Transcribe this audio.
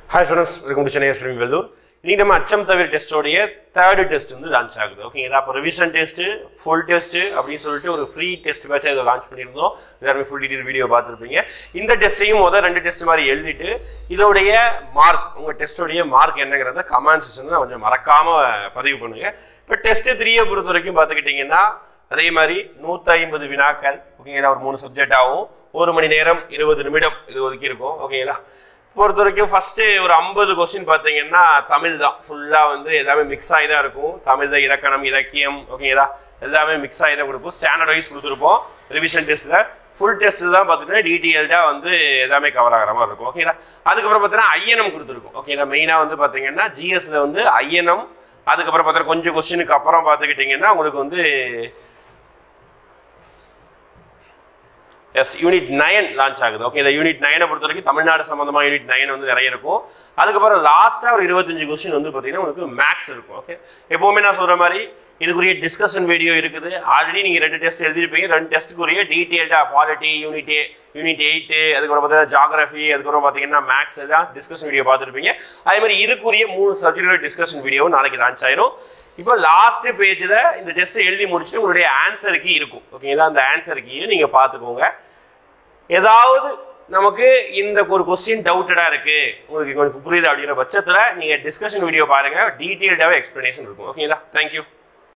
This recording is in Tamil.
hi students welcome to Chennai stream Vellore இன்னைக்கு நம்ம அச்சம் தவிர டெஸ்டோடைய தேர்டு டெஸ்ட் வந்து லான்ச் ஆகுது ஓகேங்களா அப்போ ரிவிஷன் டெஸ்ட் ஃபுல் டெஸ்ட் அப்படின்னு சொல்லிட்டு ஒரு ஃப்ரீ டெஸ்ட் பேட்ச் இதை லான்ச் பண்ணியிருந்தோம் எல்லாருமே ஃபுல் டீட்டெயில் வீடியோ பார்த்துருப்பீங்க இந்த டெஸ்ட்டையும் முதல் ரெண்டு டெஸ்ட் மாதிரி எழுதிட்டு இதோடைய மார்க் உங்கள் டெஸ்டோடைய மார்க் என்னங்கிறத கமெண்ட் செக்ஷனில் கொஞ்சம் மறக்காம பதிவு பண்ணுங்க இப்போ டெஸ்ட் த்ரீயை பொறுத்த வரைக்கும் பார்த்துக்கிட்டிங்கன்னா அதே மாதிரி நூற்றி ஐம்பது வினாக்கள் ஓகேங்களா ஒரு மூணு சப்ஜெக்ட் ஆகும் ஒரு மணி நேரம் இருபது நிமிடம் இது ஒதுக்கி இருக்கும் ஓகேங்களா பொறுத்த வரைக்கும் ஃபர்ஸ்ட் ஒரு ஐம்பது கொஸ்டின் பார்த்தீங்கன்னா தமிழ் தான் ஃபுல்லாக வந்து எல்லாமே மிக்ஸ் ஆகி தான் இருக்கும் தமிழ் தான் இலக்கணம் இலக்கியம் ஓகேங்களா எல்லாமே மிக்ஸ் ஆகி தான் கொடுப்போம் ஸ்டாண்டர்ட் வைஸ் கொடுத்துருப்போம் ரிவிஷன் டெஸ்ட்டில் ஃபுல் டெஸ்ட் தான் பார்த்தீங்கன்னா டீட்டெயில்டாக வந்து எல்லாமே கவர் ஆகிற மாதிரி இருக்கும் ஓகேங்களா அதுக்கப்புறம் பார்த்தீங்கன்னா ஐஎன்எம் கொடுத்துருக்கும் ஓகேங்களா மெயினாக வந்து பார்த்தீங்கன்னா ஜிஎஸ்ல வந்து ஐஎன்எம் அதுக்கப்புறம் பார்த்தீங்கன்னா கொஞ்சம் கொஸ்டினுக்கு அப்புறம் பார்த்துக்கிட்டிங்கன்னா உங்களுக்கு வந்து எஸ் யூனிட் நைன் லான்ச் ஆகுது ஓகே இந்த யூனிட் நைனை பொறுத்த வரைக்கும் தமிழ்நாடு சம்பந்தமா யூனிட் நைன் வந்து நிறைய இருக்கும் அதுக்கப்புறம் லாஸ்ட்டாக ஒரு இருபத்தஞ்சு கொஸ்டின் வந்து பார்த்தீங்கன்னா உங்களுக்கு மேக்ஸ் இருக்கும் ஓகே எப்போவுமே நான் சொல்கிற மாதிரி இதுக்குரிய டிஸ்கஷன் வீடியோ இருக்குது ஆல்ரெடி நீங்கள் ரெண்டு டெஸ்ட் எழுதிருப்பீங்க ரெண்டு டெஸ்ட்டுக்குரிய டீட்டெயில்டாக பாலிட்டி யூனிட் யூனிட் எயிட்டு அதுக்கப்புறம் பார்த்தீங்கன்னா ஜாகிரஃபி அதுக்கப்புறம் பார்த்தீங்கன்னா மேக்ஸ் எல்லாம் டிஸ்கஷன் வீடியோ பார்த்துருப்பீங்க அதே மாதிரி இதுக்குரிய மூணு சப்ஜெக்டோட டிஸ்கஷன் வீடியோ நாளைக்கு லான்ச் ஆயிரும் இப்போ லாஸ்ட் பேஜில் இந்த டெஸ்ட்டை எழுதி முடிச்சுட்டு உங்களுடைய ஆன்சர் கீ இருக்கும் ஓகேங்களா அந்த ஆன்சர் கீயை நீங்கள் பார்த்துக்கோங்க ஏதாவது நமக்கு இந்த ஒரு கொஸ்டின் டவுட்டடாக இருக்கு உங்களுக்கு கொஞ்சம் புரியுது அப்படிங்கிற பட்சத்தில் நீங்கள் டிஸ்கஷன் வீடியோ பாருங்க டீட்டெயில்டாகவே எக்ஸ்ப்ளனேஷன் இருக்கும் ஓகேங்களா தேங்க்யூ